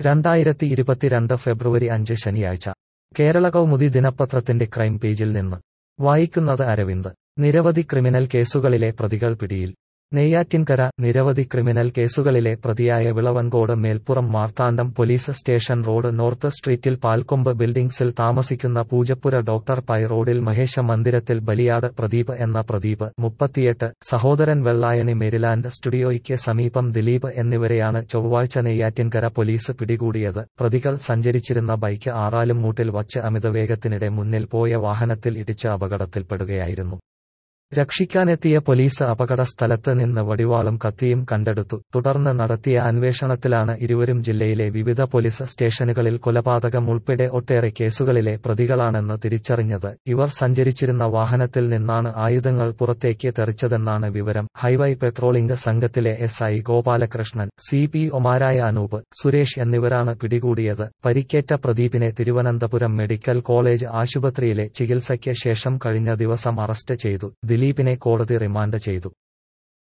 രണ്ടായിരത്തി ഇരുപത്തിരണ്ട് ഫെബ്രുവരി അഞ്ച് ശനിയാഴ്ച കേരള കൗമുദി ദിനപത്രത്തിന്റെ ക്രൈം പേജിൽ നിന്ന് വായിക്കുന്നത് അരവിന്ദ് നിരവധി ക്രിമിനൽ കേസുകളിലെ പ്രതികൾ പിടിയിൽ നെയ്യാറ്റിൻകര നിരവധി ക്രിമിനൽ കേസുകളിലെ പ്രതിയായ Vilavancode Melpuram Marthandam police station road north സ്ട്രീറ്റിൽ പാൽക്കൊമ്പ് ബിൽഡിംഗ്സിൽ താമസിക്കുന്ന പൂജപ്പുര ഡോക്ടർ പൈ റോഡിൽ മഹേശ മന്ദിരത്തിൽ ബലിയാട് പ്രദീപ് എന്ന പ്രദീപ് മുപ്പത്തിയെട്ട് സഹോദരൻ വെള്ളായണി മെരിലാൻഡ് സ്റ്റുഡിയോയ്ക്ക് സമീപം ദിലീപ് എന്നിവരെയാണ് ചൊവ്വാഴ്ച നെയ്യാറ്റിൻകര പോലീസ് പിടികൂടിയത് പ്രതികൾ സഞ്ചരിച്ചിരുന്ന ബൈക്ക് ആറാലുംമൂട്ടിൽ വച്ച് അമിതവേഗത്തിനിടെ മുന്നിൽ പോയ വാഹനത്തിൽ ഇടിച്ച് അപകടത്തിൽപ്പെടുകയായിരുന്നു രക്ഷിക്കാനെത്തിയ പോലീസ് അപകട സ്ഥലത്ത് നിന്ന് വടിവാളും കത്തിയും കണ്ടെടുത്തു തുടർന്ന് നടത്തിയ അന്വേഷണത്തിലാണ് ഇരുവരും ജില്ലയിലെ വിവിധ പോലീസ് സ്റ്റേഷനുകളിൽ കൊലപാതകം ഉൾപ്പെടെ ഒട്ടേറെ കേസുകളിലെ പ്രതികളാണെന്ന് തിരിച്ചറിഞ്ഞത് ഇവർ സഞ്ചരിച്ചിരുന്ന വാഹനത്തിൽ നിന്നാണ് ആയുധങ്ങൾ പുറത്തേക്ക് തെറിച്ചതെന്നാണ് വിവരം ഹൈവൈ പെട്രോളിംഗ് സംഘത്തിലെ S I Gopalakrishnan C P ഒമാരായ അനൂപ് സുരേഷ് എന്നിവരാണ് പിടികൂടിയത് പരിക്കേറ്റ പ്രദീപിനെ തിരുവനന്തപുരം മെഡിക്കൽ കോളേജ് ആശുപത്രിയിലെ ചികിത്സയ്ക്ക് ശേഷം കഴിഞ്ഞ ദിവസം അറസ്റ്റ് ചെയ്തു ദിലീപിനെ കോടതി റിമാൻഡ് ചെയ്തു